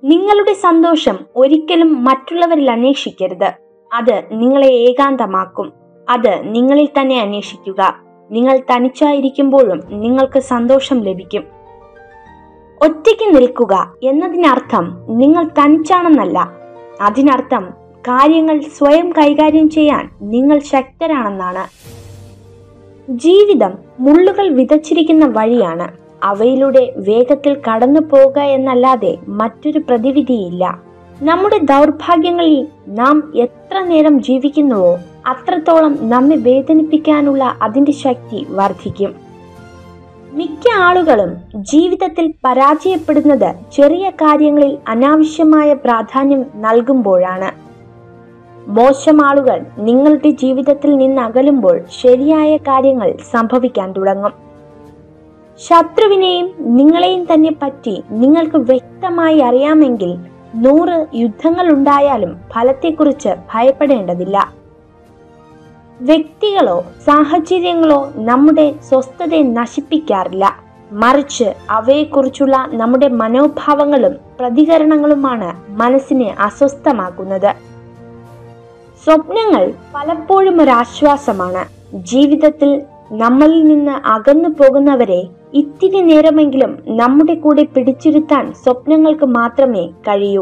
നിങ്ങളുടെ സന്തോഷം ഒരിക്കലും മറ്റുള്ളവരിൽ അന്വേഷിക്കരുത് അത് നിങ്ങളെ ഏകാന്തമാക്കും അത് നിങ്ങളിൽ തന്നെ അന്വേഷിക്കുക നിങ്ങൾ തനിച്ചായിരിക്കുമ്പോഴും നിങ്ങൾക്ക് സന്തോഷം ലഭിക്കും ഒറ്റയ്ക്ക് നിൽക്കുക എന്നതിനർത്ഥം നിങ്ങൾ തനിച്ചാണെന്നല്ല അതിനർത്ഥം കാര്യങ്ങൾ സ്വയം കൈകാര്യം ചെയ്യാൻ നിങ്ങൾ ശക്തരാണെന്നാണ് ജീവിതം മുള്ളുകൾ വിതച്ചിരിക്കുന്ന വഴിയാണ് അവയിലൂടെ വേഗത്തിൽ കടന്നു പോകുക എന്നല്ലാതെ മറ്റൊരു പ്രതിവിധിയില്ല നമ്മുടെ ദൗർഭാഗ്യങ്ങളിൽ നാം എത്ര നേരം ജീവിക്കുന്നുവോ അത്രത്തോളം നമ്മെ വേദനിപ്പിക്കാനുള്ള അതിന്റെ ശക്തി വർദ്ധിക്കും മിക്ക ആളുകളും ജീവിതത്തിൽ പരാജയപ്പെടുന്നത് ചെറിയ കാര്യങ്ങളിൽ അനാവശ്യമായ പ്രാധാന്യം നൽകുമ്പോഴാണ് മോശം ആളുകൾ നിങ്ങളുടെ ജീവിതത്തിൽ നിന്ന് അകലുമ്പോൾ ശരിയായ കാര്യങ്ങൾ സംഭവിക്കാൻ തുടങ്ങും ശത്രുവിനെയും നിങ്ങളെയും തന്നെ പറ്റി നിങ്ങൾക്ക് വ്യക്തമായി അറിയാമെങ്കിൽ നൂറ് യുദ്ധങ്ങൾ ഉണ്ടായാലും ഫലത്തെക്കുറിച്ച് ഭയപ്പെടേണ്ടതില്ല വ്യക്തികളോ സാഹചര്യങ്ങളോ നമ്മുടെ സ്വസ്ഥതയെ നശിപ്പിക്കാറില്ല മറിച്ച് അവയെക്കുറിച്ചുള്ള നമ്മുടെ മനോഭാവങ്ങളും പ്രതികരണങ്ങളുമാണ് മനസ്സിനെ അസ്വസ്ഥമാക്കുന്നത് സ്വപ്നങ്ങൾ പലപ്പോഴും ഒരു ആശ്വാസമാണ് ജീവിതത്തിൽ നമ്മളിൽ നിന്ന് അകന്നു പോകുന്നവരെ ഇത്തിരി നേരമെങ്കിലും നമ്മുടെ കൂടെ പിടിച്ചിരുത്താൻ സ്വപ്നങ്ങൾക്ക് മാത്രമേ കഴിയൂ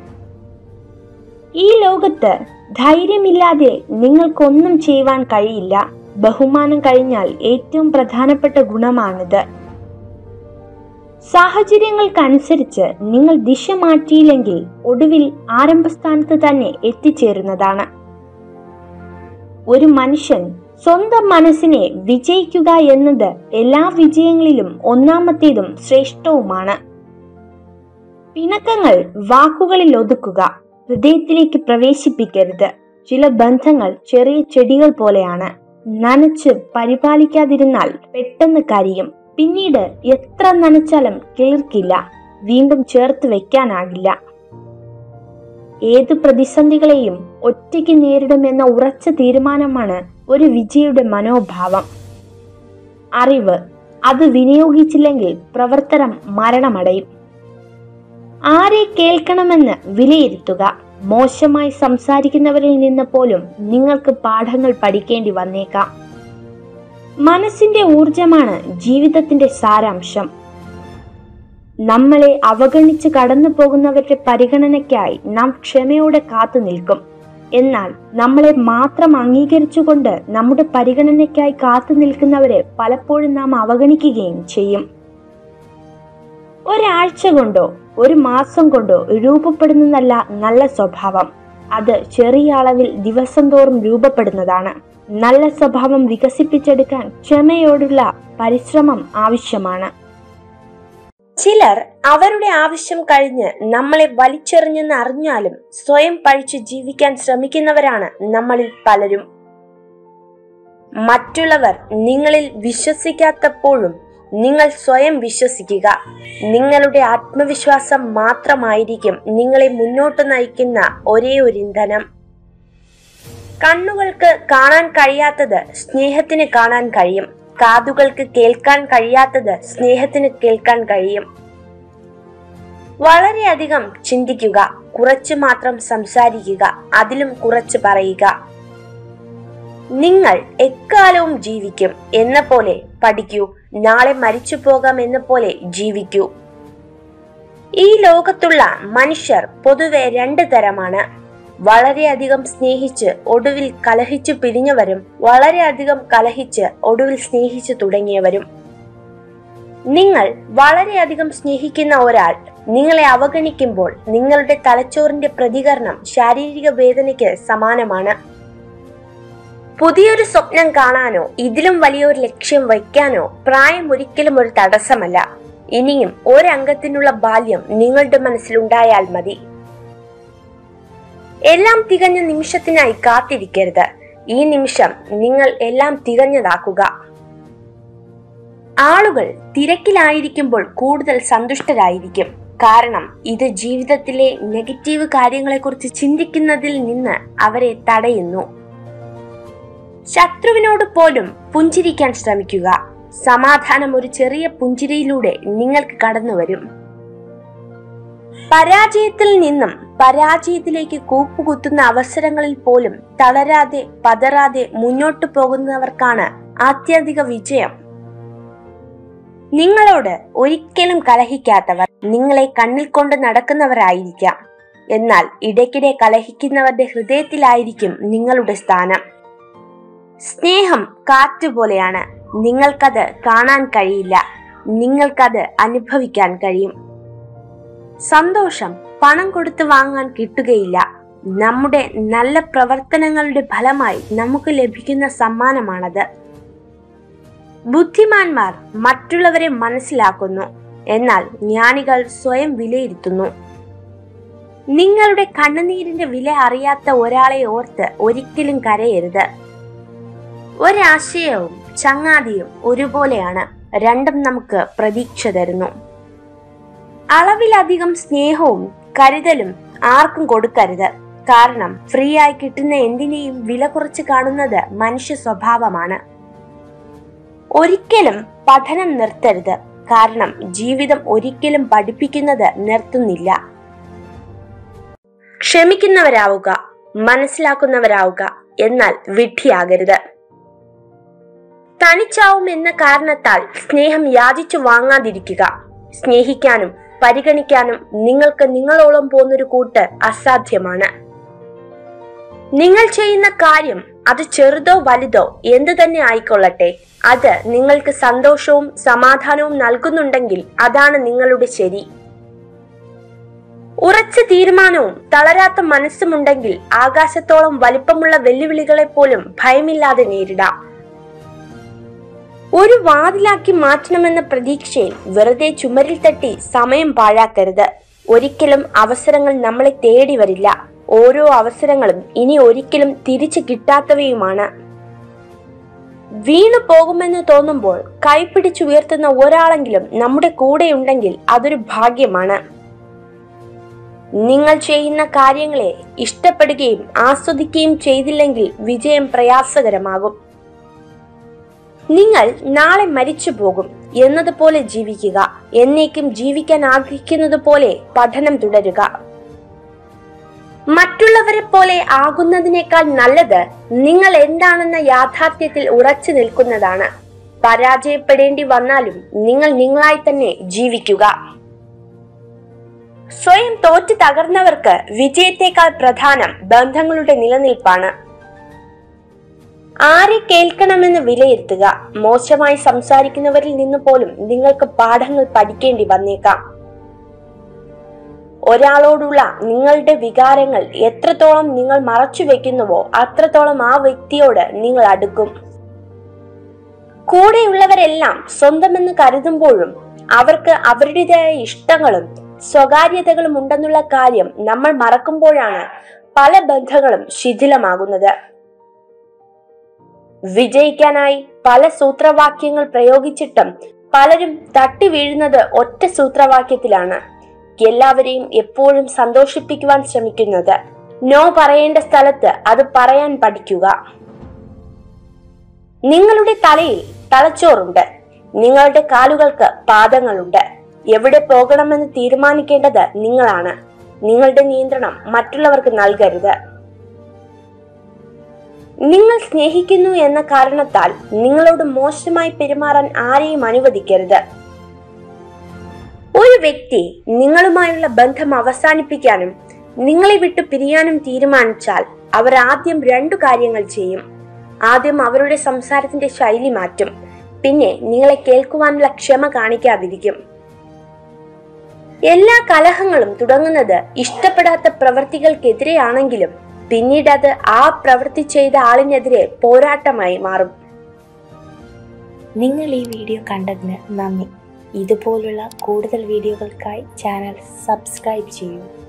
ഈ ലോകത്ത് ധൈര്യമില്ലാതെ നിങ്ങൾക്കൊന്നും ചെയ്യുവാൻ കഴിയില്ല ബഹുമാനം കഴിഞ്ഞാൽ ഏറ്റവും പ്രധാനപ്പെട്ട ഗുണമാണിത് സാഹചര്യങ്ങൾക്കനുസരിച്ച് നിങ്ങൾ ദിശ മാറ്റിയില്ലെങ്കിൽ ഒടുവിൽ ആരംഭസ്ഥാനത്ത് തന്നെ എത്തിച്ചേരുന്നതാണ് ഒരു മനുഷ്യൻ സ്വന്തം മനസ്സിനെ വിജയിക്കുക എന്നത് എല്ലാ വിജയങ്ങളിലും ഒന്നാമത്തേതും ശ്രേഷ്ഠവുമാണ് പിണക്കങ്ങൾ വാക്കുകളിൽ ഒതുക്കുക ഹൃദയത്തിലേക്ക് പ്രവേശിപ്പിക്കരുത് ചില ബന്ധങ്ങൾ ചെറിയ ചെടികൾ പോലെയാണ് നനച്ച് പരിപാലിക്കാതിരുന്നാൽ പെട്ടെന്ന് കരിയും പിന്നീട് എത്ര നനച്ചാലും കിളിർക്കില്ല വീണ്ടും ചേർത്ത് വെക്കാനാകില്ല ഏത് പ്രതിസന്ധികളെയും ഒറ്റയ്ക്ക് നേരിടുമെന്ന ഉറച്ച തീരുമാനമാണ് ഒരു വിജയുടെ മനോഭാവം അറിവ് അത് വിനിയോഗിച്ചില്ലെങ്കിൽ പ്രവർത്തനം മരണമടയും ആരെ കേൾക്കണമെന്ന് വിലയിരുത്തുക മോശമായി സംസാരിക്കുന്നവരിൽ നിന്ന് പോലും നിങ്ങൾക്ക് പാഠങ്ങൾ പഠിക്കേണ്ടി വന്നേക്കാം മനസ്സിന്റെ ഊർജമാണ് ജീവിതത്തിന്റെ സാരാംശം നമ്മളെ അവഗണിച്ച് കടന്നു പോകുന്നവരുടെ പരിഗണനയ്ക്കായി നാം ക്ഷമയോടെ കാത്തു നിൽക്കും എന്നാൽ നമ്മളെ മാത്രം അംഗീകരിച്ചുകൊണ്ട് നമ്മുടെ പരിഗണനയ്ക്കായി കാത്തു നിൽക്കുന്നവരെ പലപ്പോഴും നാം അവഗണിക്കുകയും ചെയ്യും ഒരാഴ്ച കൊണ്ടോ ഒരു മാസം കൊണ്ടോ രൂപപ്പെടുന്നതല്ല നല്ല സ്വഭാവം അത് ചെറിയ അളവിൽ ദിവസം തോറും രൂപപ്പെടുന്നതാണ് നല്ല സ്വഭാവം വികസിപ്പിച്ചെടുക്കാൻ ക്ഷമയോടുള്ള പരിശ്രമം ആവശ്യമാണ് ചിലർ അവരുടെ ആവശ്യം കഴിഞ്ഞ് നമ്മളെ വലിച്ചെറിഞ്ഞെന്ന് അറിഞ്ഞാലും സ്വയം പഴിച്ച് ജീവിക്കാൻ ശ്രമിക്കുന്നവരാണ് നമ്മളിൽ പലരും മറ്റുള്ളവർ നിങ്ങളിൽ വിശ്വസിക്കാത്തപ്പോഴും നിങ്ങൾ സ്വയം വിശ്വസിക്കുക നിങ്ങളുടെ ആത്മവിശ്വാസം മാത്രമായിരിക്കും നിങ്ങളെ മുന്നോട്ട് നയിക്കുന്ന ഒരേ ഒരു ഇന്ധനം കണ്ണുകൾക്ക് കാണാൻ കഴിയാത്തത് സ്നേഹത്തിന് കാണാൻ കഴിയും കാതുകൾക്ക് കേൾക്കാൻ കഴിയാത്തത് സ്നേഹത്തിന് കേൾക്കാൻ കഴിയും വളരെയധികം ചിന്തിക്കുക കുറച്ച് മാത്രം സംസാരിക്കുക അതിലും കുറച്ച് പറയുക നിങ്ങൾ എക്കാലവും ജീവിക്കും എന്ന പോലെ പഠിക്കൂ നാളെ മരിച്ചു പോകാം എന്ന പോലെ ജീവിക്കൂ ഈ ലോകത്തുള്ള മനുഷ്യർ പൊതുവെ രണ്ട് തരമാണ് വളരെയധികം സ്നേഹിച്ച് ഒടുവിൽ കലഹിച്ചു പിരിഞ്ഞവരും വളരെയധികം കലഹിച്ച് ഒടുവിൽ സ്നേഹിച്ചു തുടങ്ങിയവരും നിങ്ങൾ വളരെയധികം സ്നേഹിക്കുന്ന ഒരാൾ നിങ്ങളെ അവഗണിക്കുമ്പോൾ നിങ്ങളുടെ തലച്ചോറിന്റെ പ്രതികരണം ശാരീരിക വേദനയ്ക്ക് സമാനമാണ് പുതിയൊരു സ്വപ്നം കാണാനോ ഇതിലും വലിയൊരു ലക്ഷ്യം വയ്ക്കാനോ പ്രായം ഒരിക്കലും ഒരു തടസ്സമല്ല ഇനിയും ഒരംഗത്തിനുള്ള ബാല്യം നിങ്ങളുടെ മനസ്സിലുണ്ടായാൽ മതി എല്ലാം തികഞ്ഞ നിമിഷത്തിനായി കാത്തിരിക്കരുത് ഈ നിമിഷം നിങ്ങൾ എല്ലാം തികഞ്ഞതാക്കുക ആളുകൾ തിരക്കിലായിരിക്കുമ്പോൾ കൂടുതൽ സന്തുഷ്ടരായിരിക്കും കാരണം ഇത് ജീവിതത്തിലെ നെഗറ്റീവ് കാര്യങ്ങളെക്കുറിച്ച് ചിന്തിക്കുന്നതിൽ നിന്ന് അവരെ തടയുന്നു ശത്രുവിനോട് പോലും പുഞ്ചിരിക്കാൻ ശ്രമിക്കുക സമാധാനം ഒരു ചെറിയ പുഞ്ചിരിയിലൂടെ നിങ്ങൾക്ക് കടന്നു വരും പരാജയത്തിൽ നിന്നും പരാജയത്തിലേക്ക് കൂപ്പുകുത്തുന്ന അവസരങ്ങളിൽ പോലും തളരാതെ പതറാതെ മുന്നോട്ടു പോകുന്നവർക്കാണ് ആത്യന്തിക വിജയം നിങ്ങളോട് ഒരിക്കലും കലഹിക്കാത്തവർ നിങ്ങളെ കണ്ണിൽ കൊണ്ട് നടക്കുന്നവരായിരിക്കാം എന്നാൽ ഇടയ്ക്കിടെ കലഹിക്കുന്നവരുടെ ഹൃദയത്തിലായിരിക്കും നിങ്ങളുടെ സ്ഥാനം സ്നേഹം കാറ്റുപോലെയാണ് നിങ്ങൾക്കത് കാണാൻ കഴിയില്ല നിങ്ങൾക്കത് അനുഭവിക്കാൻ കഴിയും സന്തോഷം പണം കൊടുത്ത് വാങ്ങാൻ കിട്ടുകയില്ല നമ്മുടെ നല്ല പ്രവർത്തനങ്ങളുടെ ഫലമായി നമുക്ക് ലഭിക്കുന്ന സമ്മാനമാണത് ബുദ്ധിമാന്മാർ മറ്റുള്ളവരെ മനസ്സിലാക്കുന്നു എന്നാൽ ജ്ഞാനികൾ സ്വയം വിലയിരുത്തുന്നു നിങ്ങളുടെ കണ്ണുനീരിന്റെ വില അറിയാത്ത ഒരാളെ ഓർത്ത് ഒരിക്കലും കരയരുത് ഒരാശയവും ചങ്ങാതിയും ഒരുപോലെയാണ് രണ്ടും നമുക്ക് പ്രതീക്ഷ തരുന്നു അളവിലധികം സ്നേഹവും കരുതലും ആർക്കും കൊടുക്കരുത് കാരണം ഫ്രീ ആയി കിട്ടുന്ന എന്തിനേയും വില കുറച്ച് കാണുന്നത് മനുഷ്യ സ്വഭാവമാണ് ഒരിക്കലും പഠനം നിർത്തരുത് കാരണം ജീവിതം ഒരിക്കലും പഠിപ്പിക്കുന്നത് നിർത്തുന്നില്ല ക്ഷമിക്കുന്നവരാവുക മനസ്സിലാക്കുന്നവരാവുക എന്നാൽ വിഡ്ഢിയാകരുത് തനിച്ചാവും എന്ന കാരണത്താൽ സ്നേഹം യാചിച്ചു വാങ്ങാതിരിക്കുക സ്നേഹിക്കാനും പരിഗണിക്കാനും നിങ്ങൾക്ക് നിങ്ങളോളം പോകുന്നൊരു കൂട്ട് അസാധ്യമാണ് നിങ്ങൾ ചെയ്യുന്ന കാര്യം അത് ചെറുതോ വലുതോ എന്തു തന്നെ ആയിക്കൊള്ളട്ടെ അത് നിങ്ങൾക്ക് സന്തോഷവും സമാധാനവും നൽകുന്നുണ്ടെങ്കിൽ അതാണ് നിങ്ങളുടെ ശരി ഉറച്ച തീരുമാനവും തളരാത്ത മനസ്സുമുണ്ടെങ്കിൽ ആകാശത്തോളം വലിപ്പമുള്ള വെല്ലുവിളികളെ പോലും ഭയമില്ലാതെ നേരിടാം ഒരു വാതിലാക്കി മാറ്റണമെന്ന പ്രതീക്ഷയിൽ വെറുതെ ചുമരിൽ തട്ടി സമയം പാഴാക്കരുത് ഒരിക്കലും അവസരങ്ങൾ നമ്മളെ തേടി വരില്ല ഓരോ അവസരങ്ങളും ഇനി ഒരിക്കലും തിരിച്ചു കിട്ടാത്തവയുമാണ് വീണു പോകുമെന്ന് തോന്നുമ്പോൾ കൈപിടിച്ചുയർത്തുന്ന ഒരാളെങ്കിലും നമ്മുടെ കൂടെയുണ്ടെങ്കിൽ അതൊരു ഭാഗ്യമാണ് നിങ്ങൾ ചെയ്യുന്ന കാര്യങ്ങളെ ഇഷ്ടപ്പെടുകയും ആസ്വദിക്കുകയും ചെയ്തില്ലെങ്കിൽ വിജയം പ്രയാസകരമാകും നിങ്ങൾ നാളെ മരിച്ചു പോകും എന്നതുപോലെ ജീവിക്കുക എന്നേക്കും ജീവിക്കാൻ ആഗ്രഹിക്കുന്നത് പോലെ പഠനം തുടരുക മറ്റുള്ളവരെ പോലെ ആകുന്നതിനേക്കാൾ നല്ലത് നിങ്ങൾ എന്താണെന്ന യാഥാർത്ഥ്യത്തിൽ ഉറച്ചു നിൽക്കുന്നതാണ് പരാജയപ്പെടേണ്ടി വന്നാലും നിങ്ങൾ നിങ്ങളായി തന്നെ ജീവിക്കുക സ്വയം തോറ്റു തകർന്നവർക്ക് വിജയത്തെക്കാൾ പ്രധാനം ബന്ധങ്ങളുടെ നിലനിൽപ്പാണ് ആരെ കേൾക്കണമെന്ന് വിലയിരുത്തുക മോശമായി സംസാരിക്കുന്നവരിൽ നിന്ന് പോലും നിങ്ങൾക്ക് പാഠങ്ങൾ പഠിക്കേണ്ടി വന്നേക്കാം ഒരാളോടുള്ള നിങ്ങളുടെ വികാരങ്ങൾ എത്രത്തോളം നിങ്ങൾ മറച്ചു വെക്കുന്നുവോ അത്രത്തോളം ആ വ്യക്തിയോട് നിങ്ങൾ അടുക്കും കൂടെയുള്ളവരെല്ലാം സ്വന്തമെന്ന് കരുതുമ്പോഴും അവർക്ക് അവരുടേതായ ഇഷ്ടങ്ങളും സ്വകാര്യതകളും ഉണ്ടെന്നുള്ള കാര്യം നമ്മൾ മറക്കുമ്പോഴാണ് പല ബന്ധങ്ങളും ശിഥിലമാകുന്നത് വിജയിക്കാനായി പല സൂത്രവാക്യങ്ങൾ പ്രയോഗിച്ചിട്ടും പലരും തട്ടി വീഴുന്നത് ഒറ്റ സൂത്രവാക്യത്തിലാണ് എല്ലാവരെയും എപ്പോഴും സന്തോഷിപ്പിക്കുവാൻ ശ്രമിക്കുന്നത് നോ പറയേണ്ട സ്ഥലത്ത് അത് പറയാൻ പഠിക്കുക നിങ്ങളുടെ തലയിൽ തലച്ചോറുണ്ട് നിങ്ങളുടെ കാലുകൾക്ക് പാദങ്ങളുണ്ട് എവിടെ പോകണമെന്ന് തീരുമാനിക്കേണ്ടത് നിങ്ങളാണ് നിങ്ങളുടെ നിയന്ത്രണം മറ്റുള്ളവർക്ക് നൽകരുത് നിങ്ങൾ സ്നേഹിക്കുന്നു എന്ന കാരണത്താൽ നിങ്ങളോട് മോശമായി പെരുമാറാൻ ആരെയും അനുവദിക്കരുത് ഒരു വ്യക്തി നിങ്ങളുമായുള്ള ബന്ധം അവസാനിപ്പിക്കാനും നിങ്ങളെ വിട്ടു പിരിയാനും തീരുമാനിച്ചാൽ അവർ ആദ്യം രണ്ടു കാര്യങ്ങൾ ചെയ്യും ആദ്യം അവരുടെ സംസാരത്തിന്റെ ശൈലി മാറ്റും പിന്നെ നിങ്ങളെ കേൾക്കുവാനുള്ള ക്ഷമ കാണിക്കാതിരിക്കും എല്ലാ കലഹങ്ങളും തുടങ്ങുന്നത് ഇഷ്ടപ്പെടാത്ത പ്രവൃത്തികൾക്കെതിരെയാണെങ്കിലും പിന്നീട് അത് ആ പ്രവൃത്തി ചെയ്ത ആളിനെതിരെ പോരാട്ടമായി മാറും നിങ്ങൾ ഈ വീഡിയോ കണ്ടതിന് നന്ദി ഇതുപോലുള്ള കൂടുതൽ വീഡിയോകൾക്കായി ചാനൽ സബ്സ്ക്രൈബ് ചെയ്യൂ